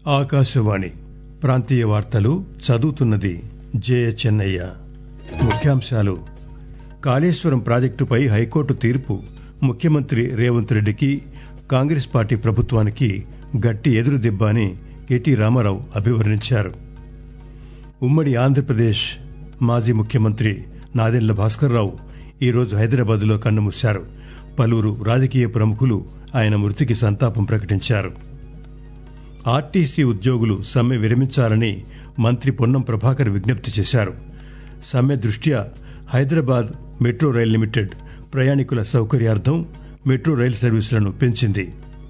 ఆకాశవాణి ప్రాంతీయ వార్తలు చదువుతున్నది జయ చెన్నయ్య ముఖ్యాంశాలు కాళేశ్వరం ప్రాజెక్టుపై హైకోర్టు తీర్పు ముఖ్యమంత్రి రేవంత్ రెడ్డికి కాంగ్రెస్ పార్టీ ప్రభుత్వానికి గట్టి ఎదురుదెబ్బ అని కెటి రామారావు అభివర్ణించారు ఉమ్మడి ఆంధ్రప్రదేశ్ మాజీ ముఖ్యమంత్రి నాదెండ్ల భాస్కర్రావు ఈరోజు హైదరాబాద్లో కన్నుమూశారు పలువురు రాజకీయ ప్రముఖులు ఆయన మృతికి సంతాపం ప్రకటించారు ఆర్టీసీ ఉద్యోగులు సమ్మె విరమించాలని మంత్రి పొన్నం ప్రభాకర్ విజ్ఞప్తి చేశారు సమ్మె దృష్ట్యా హైదరాబాద్ మెట్రో రైల్ లిమిటెడ్ ప్రయాణికుల సౌకర్యార్థం మెట్రో రైలు సర్వీసులను పెంచింది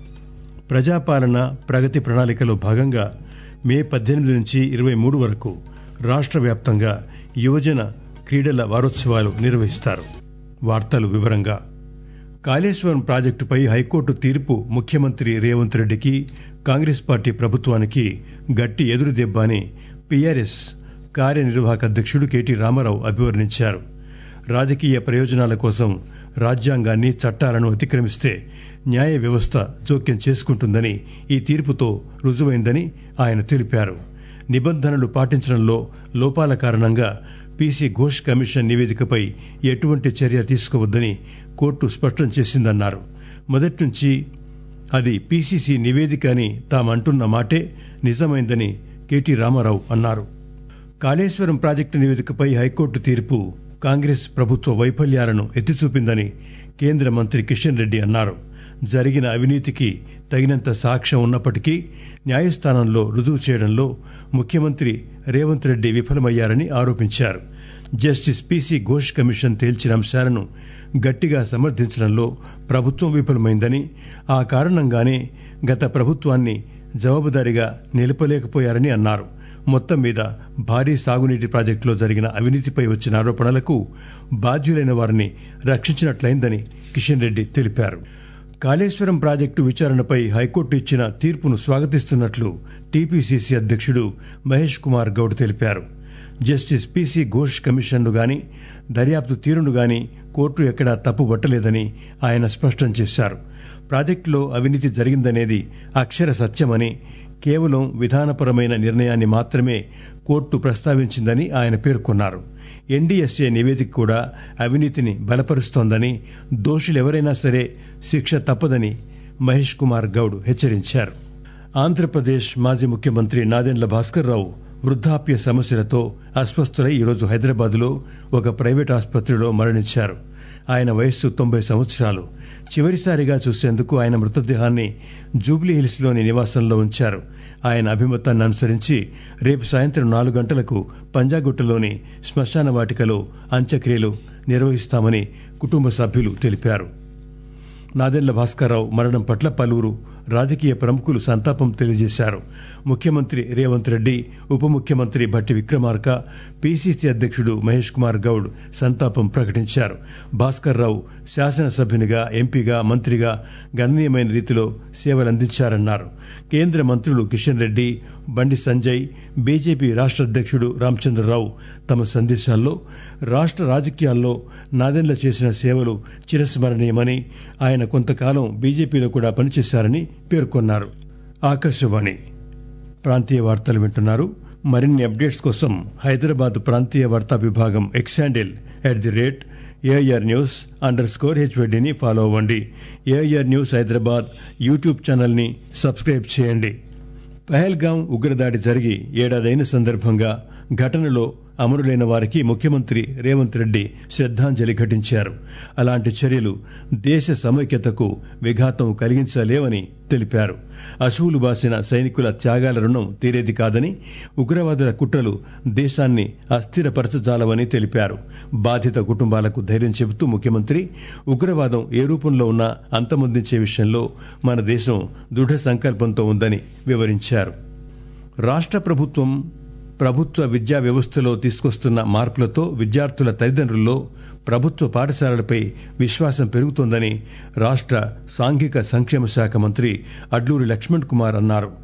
ప్రజాపాలన ప్రగతి ప్రణాళికలో భాగంగా మే పద్దెనిమిది నుంచి ఇరవై మూడు వరకు రాష్ట్ర వ్యాప్తంగా యువజన క్రీడల వారోత్సవాలు నిర్వహిస్తారు వార్తలు వివరంగా కాళేశ్వరం ప్రాజెక్టుపై హైకోర్టు తీర్పు ముఖ్యమంత్రి రేవంత్ రెడ్డికి కాంగ్రెస్ పార్టీ ప్రభుత్వానికి గట్టి ఎదురుదెబ్బ అని పీఆర్ఎస్ కార్యనిర్వాహక అధ్యక్షుడు కెటి రామారావు అభివర్ణించారు రాజకీయ ప్రయోజనాల కోసం రాజ్యాంగాన్ని చట్టాలను అతిక్రమిస్తే న్యాయ వ్యవస్థ జోక్యం చేసుకుంటుందని ఈ తీర్పుతో రుజువైందని ఆయన తెలిపారు నిబంధనలు పాటించడంలో లోపాల కారణంగా పీసీ ఘోష్ కమిషన్ నివేదికపై ఎటువంటి చర్య తీసుకోవద్దని కోర్టు స్పష్టం చేసిందన్నారు మొదటి నుంచి అది పీసీసీ నివేదిక అని తామంటున్న మాటే నిజమైందని కెటి రామారావు అన్నారు కాళేశ్వరం ప్రాజెక్టు నివేదికపై హైకోర్టు తీర్పు కాంగ్రెస్ ప్రభుత్వ వైఫల్యాలను ఎత్తిచూపిందని కేంద్ర మంత్రి కిషన్ రెడ్డి అన్నారు జరిగిన అవినీతికి తగినంత సాక్ష్యం ఉన్నప్పటికీ న్యాయస్థానంలో రుజువు చేయడంలో ముఖ్యమంత్రి రేవంత్ రెడ్డి విఫలమయ్యారని ఆరోపించారు జస్టిస్ పీసీ ఘోష్ కమిషన్ తేల్చిన అంశాలను గట్టిగా సమర్థించడంలో ప్రభుత్వం విఫలమైందని ఆ కారణంగానే గత ప్రభుత్వాన్ని జవాబుదారీగా నిలపలేకపోయారని అన్నారు మొత్తం మీద భారీ సాగునీటి ప్రాజెక్టులో జరిగిన అవినీతిపై వచ్చిన ఆరోపణలకు బాధ్యులైన వారిని రక్షించినట్లయిందని కిషన్ రెడ్డి తెలిపారు కాళేశ్వరం ప్రాజెక్టు విచారణపై హైకోర్టు ఇచ్చిన తీర్పును స్వాగతిస్తున్నట్లు టీపీసీసీ అధ్యక్షుడు మహేష్ కుమార్ గౌడ్ తెలిపారు జస్టిస్ పీసీ ఘోష్ కమిషన్ను గాని దర్యాప్తు తీరును గాని కోర్టు ఎక్కడా తప్పుబట్టలేదని ఆయన స్పష్టం చేశారు ప్రాజెక్టులో అవినీతి జరిగిందనేది అక్షర సత్యమని కేవలం విధానపరమైన నిర్ణయాన్ని మాత్రమే కోర్టు ప్రస్తావించిందని ఆయన పేర్కొన్నారు ఎన్డీఎస్ఏ నివేదిక కూడా అవినీతిని బలపరుస్తోందని దోషులెవరైనా సరే శిక్ష తప్పదని మహేష్ కుమార్ గౌడ్ హెచ్చరించారు ఆంధ్రప్రదేశ్ మాజీ ముఖ్యమంత్రి నాదెండ్ల భాస్కర్రావు వృద్ధాప్య సమస్యలతో అస్వస్థులై ఈరోజు హైదరాబాద్లో ఒక ప్రైవేట్ ఆసుపత్రిలో మరణించారు ఆయన వయస్సు తొంభై సంవత్సరాలు చివరిసారిగా చూసేందుకు ఆయన మృతదేహాన్ని జూబ్లీహిల్స్లోని నివాసంలో ఉంచారు ఆయన అభిమతాన్ని అనుసరించి రేపు సాయంత్రం నాలుగు గంటలకు పంజాగుట్టలోని శ్మశాన వాటికలో అంత్యక్రియలు నిర్వహిస్తామని కుటుంబ సభ్యులు తెలిపారు నాదెండ్ల భాస్కర్రావు మరణం పట్ల పలువురు రాజకీయ ప్రముఖులు సంతాపం తెలియజేశారు ముఖ్యమంత్రి రేవంత్ రెడ్డి ఉప ముఖ్యమంత్రి భట్టి విక్రమార్క పీసీసీ అధ్యక్షుడు మహేష్ కుమార్ గౌడ్ సంతాపం ప్రకటించారు భాస్కర్రావు శాసనసభ్యునిగా ఎంపీగా మంత్రిగా గణనీయమైన రీతిలో సేవలందించారన్నారు కేంద్ర మంత్రులు కిషన్ రెడ్డి బండి సంజయ్ బీజేపీ రాష్ట్ర అధ్యక్షుడు రామచంద్రరావు తమ సందేశాల్లో రాష్ట్ర రాజకీయాల్లో నాదెండ్ల చేసిన సేవలు చిరస్మరణీయమని ఆయన కొంతకాలం బీజేపీలో కూడా పనిచేశారని పేర్కొన్నారు ఆకాశవాణి ప్రాంతీయ వార్తలు వింటున్నారు మరిన్ని అప్డేట్స్ కోసం హైదరాబాద్ ప్రాంతీయ వార్తా విభాగం X handle at the rate AIR news under score హెచ్వైడిని ఫాలో అవ్వండి ఏఐఆర్ న్యూస్ హైదరాబాద్ యూట్యూబ్ ఛానల్ని సబ్స్క్రైబ్ చేయండి పహల్గాం ఉగ్రదాడి జరిగి ఏడాదైన సందర్భంగా ఘటనలో అమరులైన వారికి ముఖ్యమంత్రి రేవంత్ రెడ్డి శ్రద్దాంజలి ఘటించారు అలాంటి చర్యలు దేశ సమైక్యతకు విఘాతం కలిగించలేవని తెలిపారు అశువులు బాసిన సైనికుల త్యాగాల రుణం తీరేది కాదని ఉగ్రవాదుల కుట్రలు దేశాన్ని అస్థిరపరచజాలవని తెలిపారు బాధిత కుటుంబాలకు ధైర్యం చెబుతూ ముఖ్యమంత్రి ఉగ్రవాదం ఏ రూపంలో ఉన్నా అంతమొందించే విషయంలో మన దేశం దృఢ సంకల్పంతో ఉందని వివరించారు రాష్ట్ర ప్రభుత్వం ప్రభుత్వ విద్యా వ్యవస్థలో తీసుకొస్తున్న మార్పులతో విద్యార్థుల తల్లిదండ్రుల్లో ప్రభుత్వ పాఠశాలలపై విశ్వాసం పెరుగుతోందని రాష్ట్ర సాంఘిక సంక్షేమ శాఖ మంత్రి అడ్లూరి లక్ష్మణ్ కుమార్ అన్నారు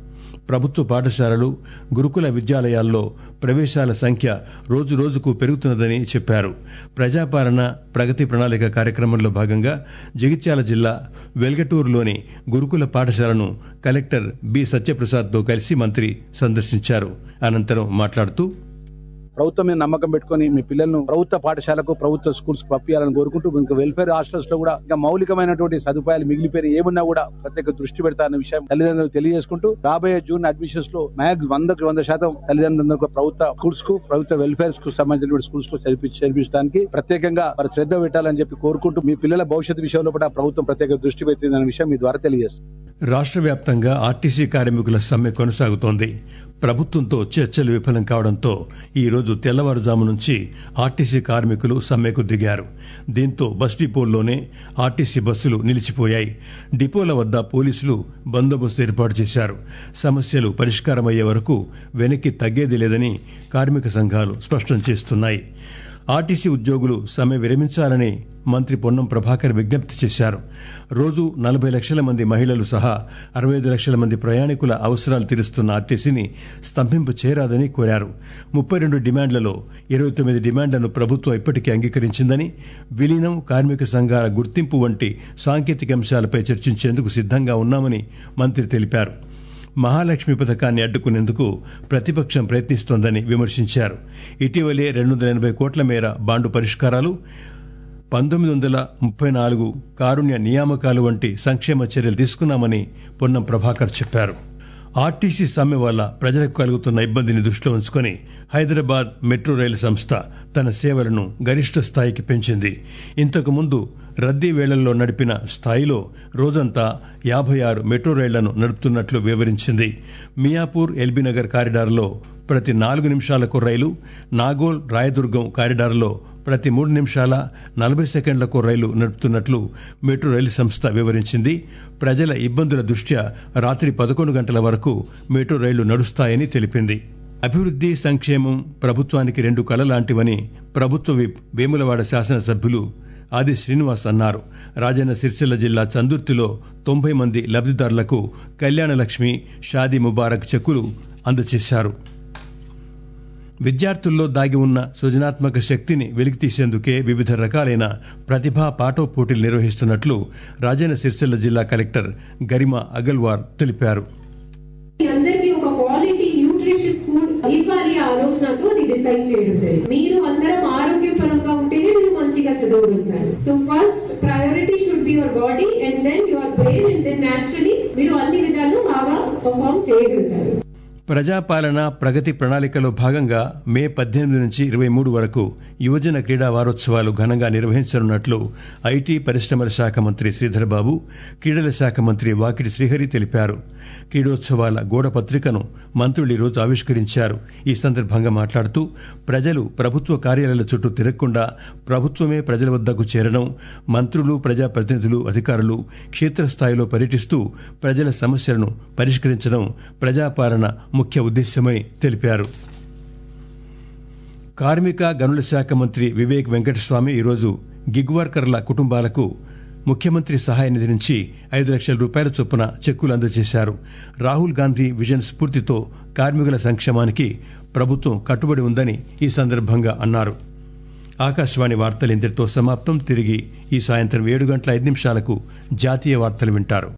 ప్రభుత్వ పాఠశాలలు గురుకుల విద్యాలయాల్లో ప్రవేశాల సంఖ్య రోజు రోజుకు పెరుగుతున్నదని చెప్పారు ప్రజాపాలన ప్రగతి ప్రణాళిక కార్యక్రమంలో భాగంగా జగిత్యాల జిల్లా వెల్గటూరులోని గురుకుల పాఠశాలను కలెక్టర్ బి సత్యప్రసాద్తో కలిసి మంత్రి సందర్శించారు అనంతరం మాట్లాడుతూ ప్రభుత్వం మీద నమ్మకం పెట్టుకుని మీ పిల్లలను ప్రభుత్వ పాఠశాలకు ప్రభుత్వ స్కూల్స్ పంపించాలని కోరుకుంటూ ఇంకా వెల్ఫేర్ హాస్టల్స్ లో కూడా ఇంకా మౌలికమైనటువంటి సదుపాయాలు మిగిలిపోయిన ఏమున్నా కూడా ప్రత్యేక దృష్టి పెడతారన్న విషయం తల్లిదండ్రులకు తెలియజేసుకుంటూ రాబోయే జూన్ అడ్మిషన్స్ లో మ్యాక్స్ వందకు వంద శాతం తల్లిదండ్రులకు ప్రభుత్వ స్కూల్స్ కు ప్రభుత్వ వెల్ఫేర్ కు సంబంధించిన స్కూల్స్ లో చదివి చేర్పించడానికి ప్రత్యేకంగా మరి శ్రద్ధ పెట్టాలని చెప్పి కోరుకుంటూ మీ పిల్లల భవిష్యత్తు విషయంలో కూడా ప్రభుత్వం ప్రత్యేక దృష్టి పెట్టిందన్న విషయం మీ ద్వారా తెలియజేస్తుంది రాష్ట్ర వ్యాప్తంగా ఆర్టీసీ కార్మికుల సమ్మె కొనసాగుతోంది ప్రభుత్వంతో చర్చలు విఫలం కావడంతో ఈ రోజు తెల్లవారుజాము నుంచి ఆర్టీసీ కార్మికులు సమ్మెకు దిగారు దీంతో బస్ డిపోల్లోనే ఆర్టీసీ బస్సులు నిలిచిపోయాయి డిపోల వద్ద పోలీసులు బందోబస్తు ఏర్పాటు చేశారు సమస్యలు పరిష్కారమయ్యే వరకు వెనక్కి తగ్గేది లేదని కార్మిక సంఘాలు స్పష్టం చేస్తున్నాయి ఆర్టీసీ ఉద్యోగులు సమ్మె విరమించాలని మంత్రి పొన్నం ప్రభాకర్ విజ్ఞప్తి చేశారు రోజు నలభై లక్షల మంది మహిళలు సహా అరవై ఐదు లక్షల మంది ప్రయాణికుల అవసరాలు తీరుస్తున్న ఆర్టీసీని స్తంభింపు చేయరాదని కోరారు ముప్పై రెండు డిమాండ్లలో ఇరవై తొమ్మిది డిమాండ్లను ప్రభుత్వం ఇప్పటికే అంగీకరించిందని విలీనం కార్మిక సంఘాల గుర్తింపు వంటి సాంకేతిక అంశాలపై చర్చించేందుకు సిద్దంగా ఉన్నామని మంత్రి తెలిపారు మహాలక్ష్మి పథకాన్ని అడ్డుకునేందుకు ప్రతిపక్షం ప్రయత్నిస్తోందని విమర్శించారు ఇటీవలే రెండు వందల ఎనభై కోట్ల మేర బాండు పరిష్కారాలు పంతొమ్మిది వందల ముప్పై నాలుగు కారుణ్య నియామకాలు వంటి సంక్షేమ చర్యలు తీసుకున్నామని పొన్నం ప్రభాకర్ చెప్పారు ఆర్టీసీ సమ్మె వల్ల ప్రజలకు కలుగుతున్న ఇబ్బందిని దృష్టిలో ఉంచుకొని హైదరాబాద్ మెట్రో రైలు సంస్థ తన సేవలను గరిష్ట స్థాయికి పెంచింది ఇంతకు ముందు రద్దీ వేళల్లో నడిపిన స్థాయిలో రోజంతా యాభై ఆరు మెట్రో రైళ్లను నడుపుతున్నట్లు వివరించింది మియాపూర్ ఎల్బీనగర్ కారిడార్లో ప్రతి నాలుగు నిమిషాలకు రైలు నాగోల్ రాయదుర్గం కారిడార్లో ప్రతి మూడు నిమిషాల నలభై సెకండ్లకు రైలు నడుపుతున్నట్లు మెట్రో రైలు సంస్థ వివరించింది ప్రజల ఇబ్బందుల దృష్ట్యా రాత్రి పదకొండు గంటల వరకు మెట్రో రైళ్లు నడుస్తాయని తెలిపింది అభివృద్ది సంక్షేమం ప్రభుత్వానికి రెండు కళ లాంటివని ప్రభుత్వ విప్ వేములవాడ శాసనసభ్యులు ఆది శ్రీనివాస్ అన్నారు రాజన్న సిరిసిల్ల జిల్లా చందుర్తిలో తొంభై మంది లబ్దిదారులకు కళ్యాణలక్ష్మి షాదీ ముబారక్ చెక్కులు అందజేశారు విద్యార్థుల్లో దాగి ఉన్న సృజనాత్మక శక్తిని వెలికితీసేందుకే వివిధ రకాలైన ప్రతిభా పాఠో పోటీలు నిర్వహిస్తున్నట్లు రాజన్న సిరిసిల్ల జిల్లా కలెక్టర్ గరిమా అగల్వార్ తెలిపారు మీ అందరికీ ఒక క్వాలిటీ న్యూట్రిషియస్ ఫుడ్ ఇవ్వాలి ఆలోచనతో అది డిసైడ్ చేయడం జరిగింది మీరు అందరం ఆరోగ్యపరంగా ఉంటేనే మీరు మంచిగా చదవగలుగుతారు so first priority should be your body and then your brain and then naturally మీరు అన్ని విధాలు బాగా పర్ఫామ్ చేయగలుగుతారు ప్రజాపాలన ప్రగతి ప్రణాళికలో భాగంగా మే పద్దెనిమిది నుంచి ఇరవై మూడు వరకు యువజన క్రీడా వారోత్సవాలు ఘనంగా నిర్వహించనున్నట్లు ఐటీ పరిశ్రమల శాఖ మంత్రి శ్రీధర్బాబు క్రీడల శాఖ మంత్రి వాకిటి శ్రీహరి తెలిపారు క్రీడోత్సవాల గోడ పత్రికను మంత్రులు ఈరోజు ఆవిష్కరించారు ఈ సందర్భంగా మాట్లాడుతూ ప్రజలు ప్రభుత్వ కార్యాలయాల చుట్టూ తిరగకుండా ప్రభుత్వమే ప్రజల వద్దకు చేరడం మంత్రులు ప్రజాప్రతినిధులు అధికారులు క్షేత్రస్థాయిలో పర్యటిస్తూ ప్రజల సమస్యలను పరిష్కరించడం ప్రజాపాలన ముఖ్య ఉద్దేశ్యమని తెలిపారు కార్మిక గనుల శాఖ మంత్రి వివేక్ వెంకటస్వామి ఈరోజు గిగ్ వర్కర్ల కుటుంబాలకు ముఖ్యమంత్రి సహాయ నిధి నుంచి ఐదు లక్షల రూపాయల చొప్పున చెక్కులు అందజేశారు రాహుల్ గాంధీ విజన్ స్ఫూర్తితో కార్మికుల సంక్షేమానికి ప్రభుత్వం కట్టుబడి ఉందని ఈ సందర్భంగా అన్నారు ఆకాశవాణి వార్తలు ఇంతటితో సమాప్తం తిరిగి ఈ సాయంత్రం ఏడు గంటల ఐదు నిమిషాలకు జాతీయ వార్తలు వింటారు